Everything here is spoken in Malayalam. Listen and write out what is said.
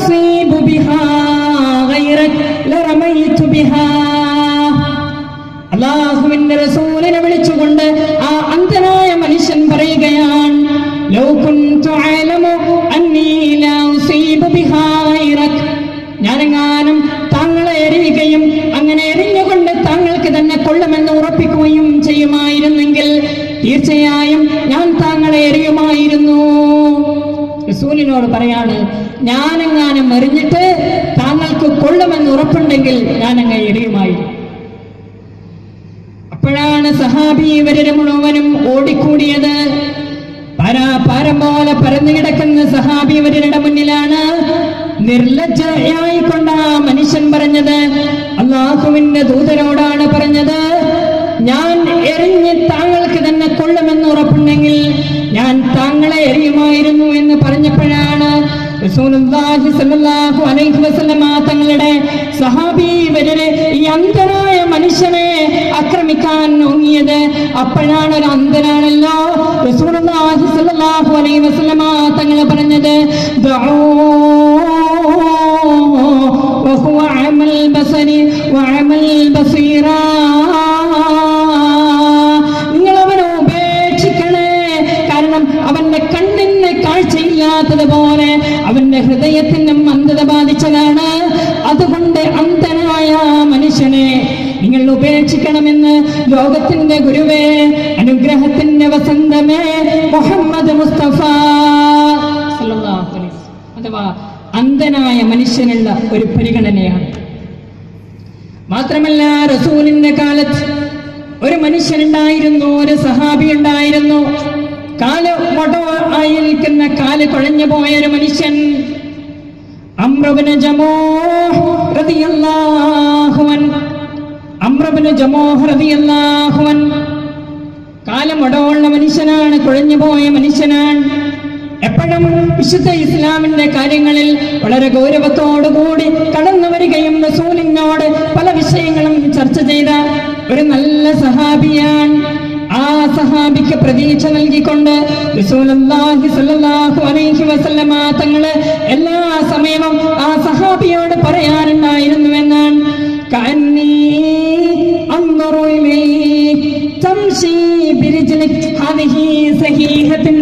أصيب بها غيرك لرميت بها അള്ളാഹുവിന്റെ റസൂലിനെ വിളിച്ചുകൊണ്ട് ആ അന്ധനായ മനുഷ്യൻ പറയുകയാണ് ലൗ കുന്തു അഅലമു അന്നീ ലാ ഉസീബു ബിഹാ ഗൈറക്. ഞാനെങ്ങാനും താങ്കളെ എറിയുകയും അങ്ങനെ എറിഞ്ഞുകൊണ്ട് താങ്കൾക്ക് തന്നെ കൊള്ളുമെന്ന് ഉറപ്പിക്കുകയും ചെയ്യുമായിരുന്നെങ്കിൽ തീർച്ചയായും ഞാൻ താങ്കളെ എറിയുമായിരുന്നു റസൂലിനോട് പറയാണ് ഞാനെങ്ങാനും എറിഞ്ഞിട്ട് താങ്കൾക്ക് കൊള്ളുമെന്ന് ഉറപ്പുണ്ടെങ്കിൽ ഞാനങ്ങ് എറിയുമായിരുന്നു അപ്പോഴാണ് സഹാബി ഇവരുടെ മുഴുവനും ഓടിക്കൂടിയത് പരാ പാരം പോലെ പരന്നു കിടക്കുന്ന സഹാബി ഇവരുടെ മുന്നിലാണ് നിർലജ്ജയായിക്കൊണ്ട് ആ മനുഷ്യൻ പറഞ്ഞത് അള്ളാഹുവിന്റെ ദൂതരോടാണ് പറഞ്ഞത് ഞാൻ എറിഞ്ഞ് താങ്കൾക്ക് തന്നെ കൊള്ളുമെന്ന് ഉറപ്പുണ്ടെങ്കിൽ ഞാൻ താങ്കളെ എറിയുമായിരുന്നു എന്ന് പറഞ്ഞപ്പോഴാണ് റസൂലുള്ളാഹി സ്വല്ലല്ലാഹു അലൈഹി വസല്ലമ തങ്ങളുടെ സഹാബി ഇവരെ ഈ അന്ധനായ മനുഷ്യനെ ആക്രമിക്കാൻ ഓങ്ങിയത് അപ്പോഴാണ് ഒരു അന്ധനാണല്ലോ റസൂലുള്ളാഹി സ്വല്ലല്ലാഹു അലൈഹി വസല്ലമ തങ്ങൾ പറഞ്ഞത് ദഊ وهو عمى البصر وعمى البصيرا നിങ്ങൾ അവനെ ഉപേക്ഷിക്കണേ കാരണം അവന്റെ കണ്ണിന് കാഴ്ചയില്ലാത്തതുപോലെ അവന്റെ ഹൃദയത്തിന് അന്ധത ബാധിച്ചതാണ് അതുകൊണ്ട് അന്ധനായ മനുഷ്യനെ നിങ്ങൾ ഉപേക്ഷിക്കണമെന്ന് ലോകത്തിന്റെ ഗുരുവേ അനുഗ്രഹത്തിന്റെ വസന്തമേ മുഹമ്മദ് മുസ്തഫ സല്ലല്ലാഹു അലൈഹി വസല്ലം. അഥവാ അന്ധനായ മനുഷ്യനുള്ള ഒരു പരിഗണനയാണ് മാത്രമല്ല റസൂലിന്റെ കാലത്ത് ഒരു മനുഷ്യനുണ്ടായിരുന്നു ഒരു സഹാബി ഉണ്ടായിരുന്നു കാല് മൊട ആയി നിൽക്കുന്ന കാല് കുഴഞ്ഞു പോയ ഒരു മനുഷ്യൻ അമ്രബിന് ജമോ റളിയല്ലാഹുവൻ അമ്രബിന് ജമോ റളിയല്ലാഹുവൻ കാലം ഒടവുള്ള മനുഷ്യനാണ് കുഴഞ്ഞു പോയ മനുഷ്യനാണ് എപ്പോഴും വിശുദ്ധ ഇസ്ലാമിന്റെ കാര്യങ്ങളിൽ വളരെ ഗൗരവത്തോടുകൂടി കടന്നു വരികയും റസൂലിനോട് പല വിഷയങ്ങളും ചർച്ച ചെയ്ത ഒരു നല്ല സഹാബിയാണ് ആ സഹാബിക്ക് പ്രതീക്ഷ നൽകിക്കൊണ്ട് റസൂലുള്ളാഹി സ്വല്ലല്ലാഹു അലൈഹി വസല്ലമ തങ്ങള് എല്ലാ സമയവും ആ സഹാബിയോട് പറയാറുണ്ടായിരുന്നു എന്നാണ് കഅന്നീ അൻദുറു ഇലൈക് تمشي برجلك هذه صحيحة